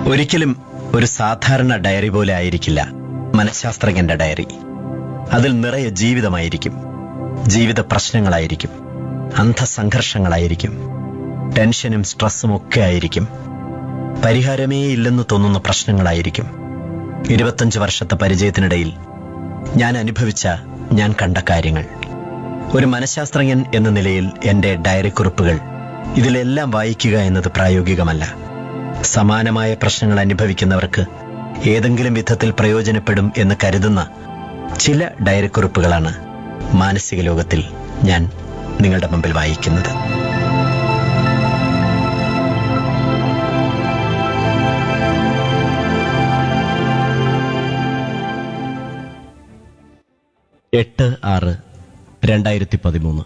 ഒരിക്കലും ഒരു സാധാരണ ഡയറി പോലെ ആയിരിക്കില്ല മനഃശാസ്ത്രജ്ഞന്റെ ഡയറി അതിൽ നിറയെ ജീവിതമായിരിക്കും ജീവിത പ്രശ്നങ്ങളായിരിക്കും അന്ധസംഘർഷങ്ങളായിരിക്കും ടെൻഷനും സ്ട്രെസ്സും ഒക്കെ ആയിരിക്കും പരിഹാരമേ ഇല്ലെന്ന് തോന്നുന്ന പ്രശ്നങ്ങളായിരിക്കും ഇരുപത്തഞ്ച് വർഷത്തെ പരിചയത്തിനിടയിൽ ഞാൻ അനുഭവിച്ച ഞാൻ കണ്ട കാര്യങ്ങൾ ഒരു മനഃശാസ്ത്രജ്ഞൻ എന്ന നിലയിൽ എന്റെ ഡയറി കുറിപ്പുകൾ ഇതിലെല്ലാം വായിക്കുക എന്നത് പ്രായോഗികമല്ല സമാനമായ പ്രശ്നങ്ങൾ അനുഭവിക്കുന്നവർക്ക് ഏതെങ്കിലും വിധത്തിൽ പ്രയോജനപ്പെടും എന്ന് കരുതുന്ന ചില ഡയറി കുറിപ്പുകളാണ് മാനസിക ലോകത്തിൽ ഞാൻ നിങ്ങളുടെ മുമ്പിൽ വായിക്കുന്നത് എട്ട് ആറ് രണ്ടായിരത്തി പതിമൂന്ന്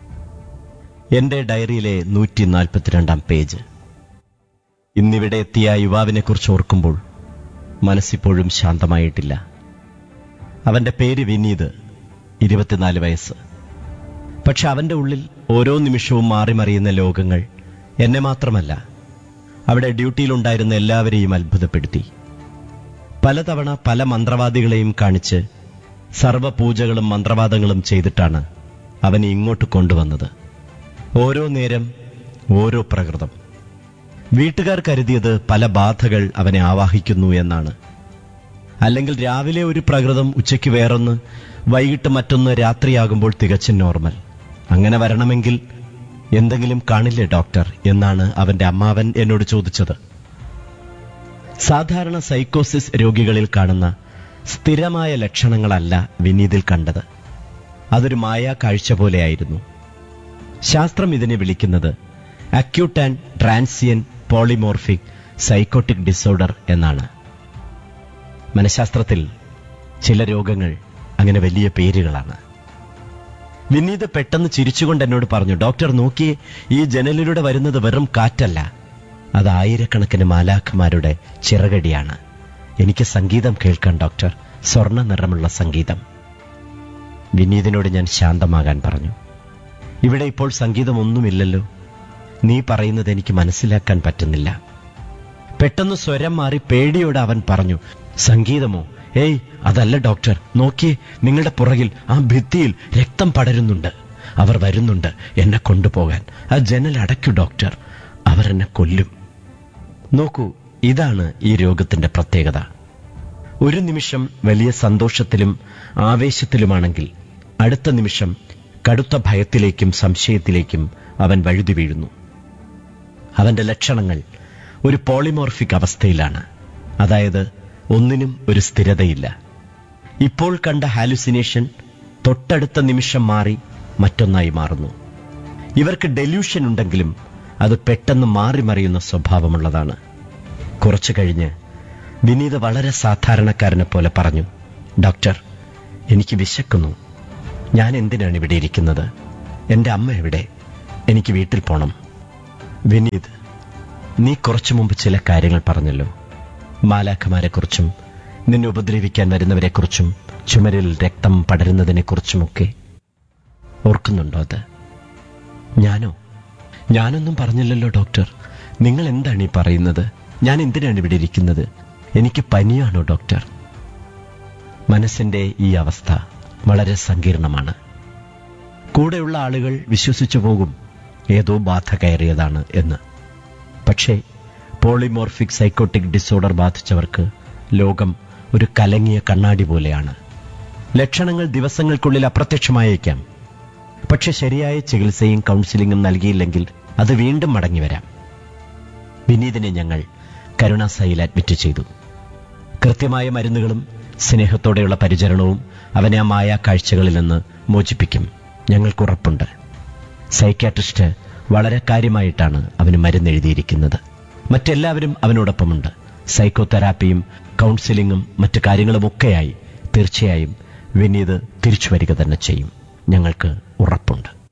എന്റെ ഡയറിയിലെ നൂറ്റി നാൽപ്പത്തിരണ്ടാം പേജ് ഇന്നിവിടെ എത്തിയ ആ യുവാവിനെ കുറിച്ച് ഓർക്കുമ്പോൾ മനസ്സിപ്പോഴും ശാന്തമായിട്ടില്ല അവന്റെ പേര് വിനീത് ഇരുപത്തിനാല് വയസ്സ് പക്ഷെ അവന്റെ ഉള്ളിൽ ഓരോ നിമിഷവും മാറിമറിയുന്ന ലോകങ്ങൾ എന്നെ മാത്രമല്ല അവിടെ ഡ്യൂട്ടിയിലുണ്ടായിരുന്ന എല്ലാവരെയും അത്ഭുതപ്പെടുത്തി പലതവണ പല മന്ത്രവാദികളെയും കാണിച്ച് സർവപൂജകളും മന്ത്രവാദങ്ങളും ചെയ്തിട്ടാണ് അവനെ ഇങ്ങോട്ട് കൊണ്ടുവന്നത് ഓരോ നേരം ഓരോ പ്രകൃതം വീട്ടുകാർ കരുതിയത് പല ബാധകൾ അവനെ ആവാഹിക്കുന്നു എന്നാണ് അല്ലെങ്കിൽ രാവിലെ ഒരു പ്രകൃതം ഉച്ചയ്ക്ക് വേറൊന്ന് വൈകിട്ട് മറ്റൊന്ന് രാത്രിയാകുമ്പോൾ തികച്ചും നോർമൽ അങ്ങനെ വരണമെങ്കിൽ എന്തെങ്കിലും കാണില്ലേ ഡോക്ടർ എന്നാണ് അവന്റെ അമ്മാവൻ എന്നോട് ചോദിച്ചത് സാധാരണ സൈക്കോസിസ് രോഗികളിൽ കാണുന്ന സ്ഥിരമായ ലക്ഷണങ്ങളല്ല വിനീതിൽ കണ്ടത് അതൊരു മായാ കാഴ്ച പോലെയായിരുന്നു ശാസ്ത്രം ഇതിനെ വിളിക്കുന്നത് acute and transient polymorphic psychotic disorder എന്നാണ് മനഃശാസ്ത്രത്തിൽ ചില രോഗങ്ങൾ അങ്ങനെ വലിയ പേരുകളാണ് വിനീത് പെട്ടെന്ന് ചിരിച്ചുകൊണ്ട് എന്നോട് പറഞ്ഞു ഡോക്ടർ നോക്കിയേ ഈ ജനലിലൂടെ വരുന്നത് വെറും കാറ്റല്ല അത് ആയിരക്കണക്കിന് മാലാഖമാരുടെ ചിറകടിയാണ് എനിക്ക് സംഗീതം കേൾക്കാൻ ഡോക്ടർ സ്വർണ്ണ നിറമുള്ള സംഗീതം വിനീതിനോട് ഞാൻ ശാന്തമാകാൻ പറഞ്ഞു ഇവിടെ ഇപ്പോൾ സംഗീതമൊന്നുമില്ലല്ലോ നീ പറയുന്നത് എനിക്ക് മനസ്സിലാക്കാൻ പറ്റുന്നില്ല പെട്ടെന്ന് സ്വരം മാറി പേടിയോടെ അവൻ പറഞ്ഞു സംഗീതമോ ഏയ് അതല്ല ഡോക്ടർ നോക്കിയേ നിങ്ങളുടെ പുറകിൽ ആ ഭിത്തിയിൽ രക്തം പടരുന്നുണ്ട് അവർ വരുന്നുണ്ട് എന്നെ കൊണ്ടുപോകാൻ ആ ജനൽ അടയ്ക്കൂ ഡോക്ടർ അവർ എന്നെ കൊല്ലും നോക്കൂ ഇതാണ് ഈ രോഗത്തിന്റെ പ്രത്യേകത ഒരു നിമിഷം വലിയ സന്തോഷത്തിലും ആവേശത്തിലുമാണെങ്കിൽ അടുത്ത നിമിഷം കടുത്ത ഭയത്തിലേക്കും സംശയത്തിലേക്കും അവൻ വഴുതി വീഴുന്നു അവന്റെ ലക്ഷണങ്ങൾ ഒരു പോളിമോർഫിക് അവസ്ഥയിലാണ് അതായത് ഒന്നിനും ഒരു സ്ഥിരതയില്ല ഇപ്പോൾ കണ്ട ഹാലുസിനേഷൻ തൊട്ടടുത്ത നിമിഷം മാറി മറ്റൊന്നായി മാറുന്നു ഇവർക്ക് ഡെല്യൂഷൻ ഉണ്ടെങ്കിലും അത് പെട്ടെന്ന് മാറി മറിയുന്ന സ്വഭാവമുള്ളതാണ് കുറച്ചു കഴിഞ്ഞ് വിനീത് വളരെ സാധാരണക്കാരനെ പോലെ പറഞ്ഞു ഡോക്ടർ എനിക്ക് വിശക്കുന്നു ഞാൻ എന്തിനാണ് ഇവിടെ ഇരിക്കുന്നത് എന്റെ അമ്മ എവിടെ എനിക്ക് വീട്ടിൽ പോണം വിനീത് നീ കുറച്ചു മുമ്പ് ചില കാര്യങ്ങൾ പറഞ്ഞല്ലോ മാലാഖമാരെക്കുറിച്ചും നിന്നെ ഉപദ്രവിക്കാൻ വരുന്നവരെക്കുറിച്ചും ചുമരിൽ രക്തം പടരുന്നതിനെക്കുറിച്ചുമൊക്കെ ഓർക്കുന്നുണ്ടോ അത് ഞാനോ ഞാനൊന്നും പറഞ്ഞില്ലല്ലോ ഡോക്ടർ നിങ്ങൾ എന്താണ് ഈ പറയുന്നത് ഞാൻ എന്തിനാണ് ഇവിടെ ഇരിക്കുന്നത് എനിക്ക് പനിയാണോ ഡോക്ടർ മനസ്സിന്റെ ഈ അവസ്ഥ വളരെ സങ്കീർണമാണ് കൂടെയുള്ള ആളുകൾ വിശ്വസിച്ചു പോകും ഏതോ ബാധ കയറിയതാണ് എന്ന് പക്ഷേ പോളിമോർഫിക് സൈക്കോട്ടിക് ഡിസോർഡർ ബാധിച്ചവർക്ക് ലോകം ഒരു കലങ്ങിയ കണ്ണാടി പോലെയാണ് ലക്ഷണങ്ങൾ ദിവസങ്ങൾക്കുള്ളിൽ അപ്രത്യക്ഷമായേക്കാം പക്ഷെ ശരിയായ ചികിത്സയും കൗൺസിലിംഗും നൽകിയില്ലെങ്കിൽ അത് വീണ്ടും മടങ്ങി വരാം വിനീതിനെ ഞങ്ങൾ കരുണാസായിൽ അഡ്മിറ്റ് ചെയ്തു കൃത്യമായ മരുന്നുകളും സ്നേഹത്തോടെയുള്ള പരിചരണവും അവനെ ആ മായ കാഴ്ചകളിൽ നിന്ന് മോചിപ്പിക്കും ഞങ്ങൾക്കുറപ്പുണ്ട് സൈക്യാട്രിസ്റ്റ് വളരെ കാര്യമായിട്ടാണ് അവന് മരുന്ന് എഴുതിയിരിക്കുന്നത് മറ്റെല്ലാവരും അവനോടൊപ്പമുണ്ട് സൈക്കോതെറാപ്പിയും കൗൺസിലിംഗും മറ്റു കാര്യങ്ങളുമൊക്കെയായി തീർച്ചയായും വിനീത് തിരിച്ചു വരിക തന്നെ ചെയ്യും ഞങ്ങൾക്ക് ഉറപ്പുണ്ട്